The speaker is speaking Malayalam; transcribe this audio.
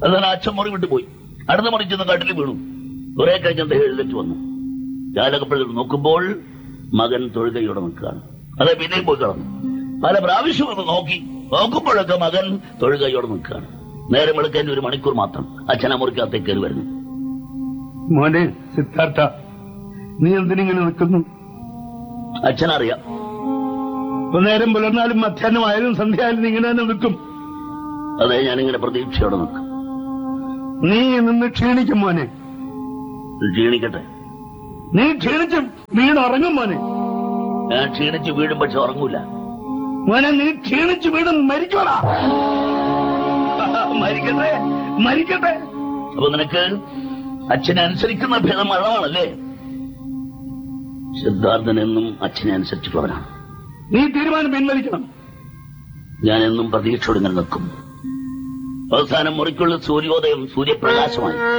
അതാണ് അച്ഛൻ മുറി വിട്ടു പോയി അടുത്ത മുറി ചെന്ന് കട്ടിൽ വീണു കുറെ കഴിഞ്ഞ് അദ്ദേഹം എഴുന്നേറ്റ് വന്നു ജാലകപ്പള്ളി നോക്കുമ്പോൾ മകൻ തൊഴുകയോടെ നിൽക്കുകയാണ് അതെ പിന്നെയും പോയി കിടന്നു പല പ്രാവശ്യം ഒന്ന് നോക്കി നോക്കുമ്പോഴൊക്കെ മകൻ തൊഴുകയോടെ നിൽക്കുകയാണ് നേരം വെളുക്കാൻ ഒരു മണിക്കൂർ മാത്രം അച്ഛൻ ആ മുറിക്കകത്തേക്ക് കയറി വരുന്നു മോനെ സിദ്ധാർത്ഥ നീ എന്തിനിങ്ങനെ നിൽക്കുന്നു അച്ഛനറിയാം ഇപ്പൊ നേരം പുലർന്നാലും മധ്യാഹ്നമായാലും സന്ധ്യയായാലും നീ ഇങ്ങനെ തന്നെ നിൽക്കും അതെ ഞാനിങ്ങനെ പ്രതീക്ഷയോടെ നിൽക്കും നീ നിന്ന് ക്ഷീണിക്കും മോനെ ക്ഷീണിക്കട്ടെ നീ ക്ഷീണിച്ചും വീണുറങ്ങും മോനെ ഞാൻ ക്ഷീണിച്ച് വീഴും പക്ഷെ ഉറങ്ങൂല മോനെ നീ ക്ഷീണിച്ചു വീണ് മരിക്കോടാ മരിക്കട്ടെ മരിക്കട്ടെ അപ്പൊ നിനക്ക് അച്ഛനെ അനുസരിക്കുന്ന ഭേദം മഴമാണല്ലേ സിദ്ധാർത്ഥൻ എന്നും അച്ഛനെ അനുസരിച്ചിട്ടുള്ളവനാണ് നീ തീരുമാനം പിൻവലിക്കണം ഞാൻ എന്നും പ്രതീക്ഷയോടെ ഇങ്ങനെ നിൽക്കും അവസാനം മുറിക്കുള്ള സൂര്യോദയം സൂര്യപ്രകാശമായി